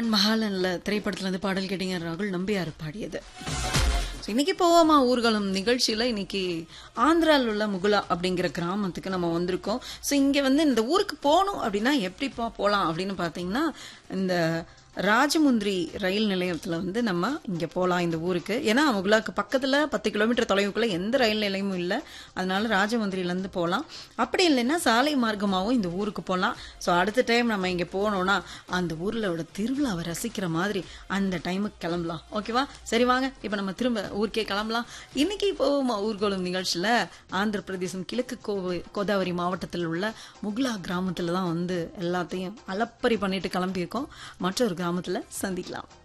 நான் மகாலன்ல திரைப்படத்துல இருந்து பாடல் கேட்டீங்க ராகுல் நம்பியார் பாடியது So, இன்னைக்கு போவோமா ஊர்வலம் நிகழ்ச்சியில இன்னைக்கு ஆந்திரால உள்ள முகுலா அப்படிங்கிற கிராமத்துக்கு நம்ம வந்திருக்கோம் ஸோ இங்க வந்து இந்த ஊருக்கு போகணும் அப்படின்னா எப்படிப்பா போகலாம் அப்படின்னு பார்த்தீங்கன்னா இந்த ராஜமுந்திரி ரயில் நிலையத்துல வந்து நம்ம இங்க போகலாம் இந்த ஊருக்கு ஏன்னா முகுலாக்கு பக்கத்துல பத்து கிலோமீட்டர் தொலைவுக்குள்ள எந்த ரயில் நிலையமும் இல்லை அதனால ராஜமுந்திரில இருந்து போகலாம் அப்படி இல்லைன்னா சாலை மார்க்கமாகவும் இந்த ஊருக்கு போகலாம் ஸோ அடுத்த டைம் நம்ம இங்க போனோம்னா அந்த ஊர்லோட திருவிழாவை ரசிக்கிற மாதிரி அந்த டைமுக்கு கிளம்பலாம் ஓகேவா சரி வாங்க இப்போ நம்ம திரும்ப ஊருக்கே கிளம்பலாம் இன்னைக்கு போவோமா ஊர்கோலம் நிகழ்ச்சியில ஆந்திர பிரதேசம் கிழக்கு கோவை கோதாவரி மாவட்டத்தில் உள்ள முக்லா கிராமத்துல தான் வந்து எல்லாத்தையும் அலப்பறி பண்ணிட்டு கிளம்பியிருக்கோம் மற்றொரு கிராமத்துல சந்திக்கலாம்